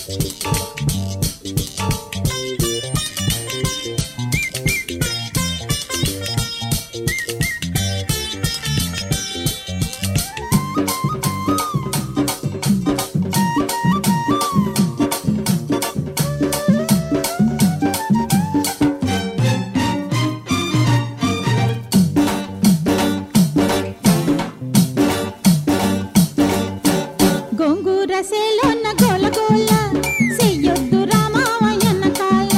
గోంగూర సేలోన గోల గోల చెయ్యొద్దు రామావయ్యన్న కాళ్ళ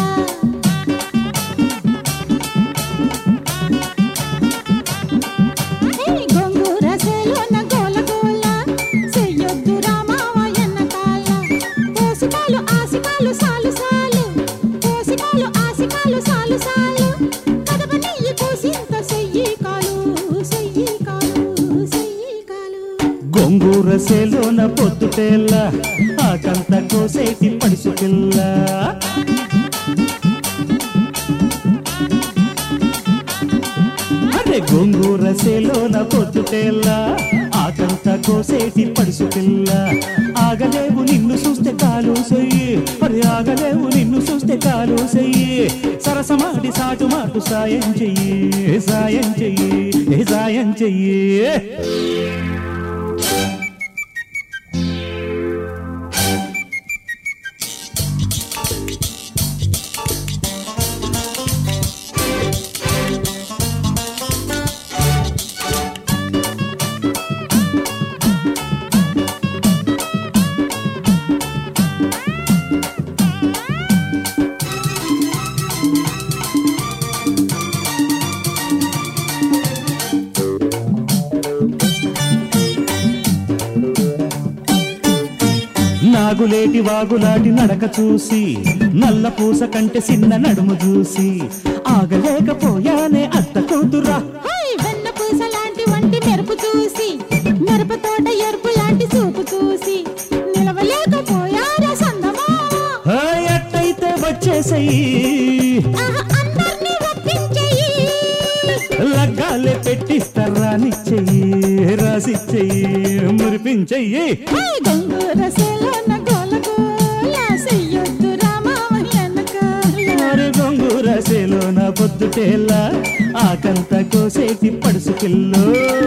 ఏయ్ గోంగూర సేలోన గోల గోల చెయ్యొద్దు రామావయ్యన్న కాళ్ళ పోసికాలు ఆసికాలు సాలు సాలు పోసికాలు ఆసికాలు సాలు సాలు కదప నెయ్యి కోసింత చెయ్యి కాలు చెయ్యి కాలు చెయ్యి కాలు గొంగూర సేలోన పొద్దుటేళ్ళ ఆకంత కోసేటి పడుసుకెళ్ళ అరే గొంగూర సేలోన పొద్దుటేళ్ళ ఆకంత కోసేటి పడుసుకెళ్ళ ఆగలేవు నిన్ను చూస్తే కాలు సొయ్యి అరే ఆగలేవు నిన్ను చూస్తే కాలు సొయ్యి సరసమాడి సాటు మాటు సాయం చెయ్యి సాయం చెయ్యి ఏ సాయం చెయ్యి నాగులేటి వాగులాటి నడక చూసి నల్ల పూస కంటే చిన్న నడుము చూసి ఆగలేకపోయానే అత్త కూతురా హై వెన్న పూస లాంటి వంటి మెరుపు చూసి మిరప తోట ఎరుపు లాంటి చూపు చూసి నిలవలేకపోయారా సందమామ హే, ఎట్టయితే వచ్చేసెయ్యి ఆహా, అందర్నీ ఒప్పించెయ్యి. లగ్గాలే పెట్టిస్తారా నిచ్చెయ్యి రాసిచ్చెయ్యి మురిపించెయ్యి హై గంగూర సేలోన గోల గోల చెయ్యొద్దు రామావయ్యన్న కాళ్ళ. మరి గొంగూర సేలోన పొద్దుటేళ్ళ ఆకంత కోసేటి పడుసుకిల్లో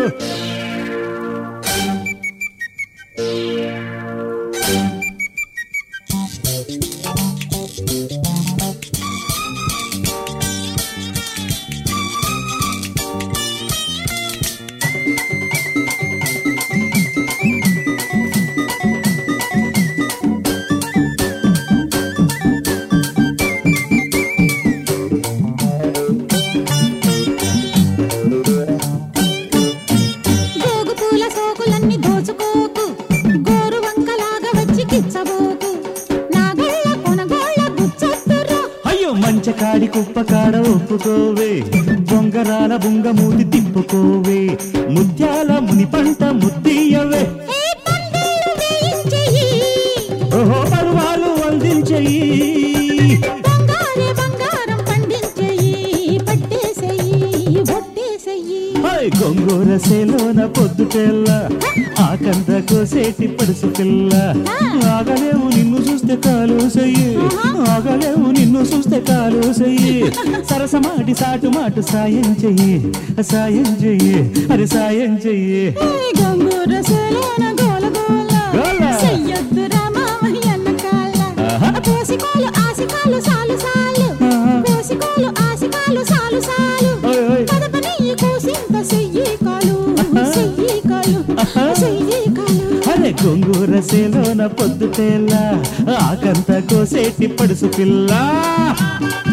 గోగు పూల సోకులన్నీ దోచుకోకు గోరు వంకలాగా వచ్చి కిచ్చబోకు నాగళ్ళ కొనగోళ్ళ గుచ్చొద్దురా అయ్యో మంచకాడి కుప్ప కాడ ఒప్పుకోవే బొంగరాల బుంగ మూతి తిప్పుకోవే ముత్యాల ముని పంట ముద్దీయవే ఏ పందిళ్ళు వేయించెయ్యి. ఓహో పరువాలు వందించెయ్యి బంగారే బంగారం పండించెయ్యి. పట్టేసెయ్యి, ఒట్టేసెయ్యి. హాయ్ గొంగూర సేలోన పొద్దుటెల్ల ఆకంత కోసేటి పడుసు పిల్ల ఆగలేవు నిన్ను చూస్తే కాలు సయ్యి ఆగలేవు నిన్ను చూస్తే కాలు సయ్యి సరసమాటి సాటు మాటు సాయం చెయ్యి సాయం చెయ్యి అరే సాయం చెయ్యి ఏ గంగూర సేలోన గోల గోల. గోల. చెయ్యొద్దు రామావయ్యన్న కాళ్ళ. ఆహా. పోసికోలు ఆసికాలు సాలు సాలు ఆహా. పోసికోలు ఆసికాలు సాలు సాలు ఓయ్ ఓయ్. కదప నెయ్యి కోసింత చెయ్యి కాలు చెయ్యి కాలు ఆహా. చెయ్యి కాలు అరే గొంగూర సేలోన పొద్దుటేళ్ళ ఆకంత కోసేటి పడుసు పిల్ల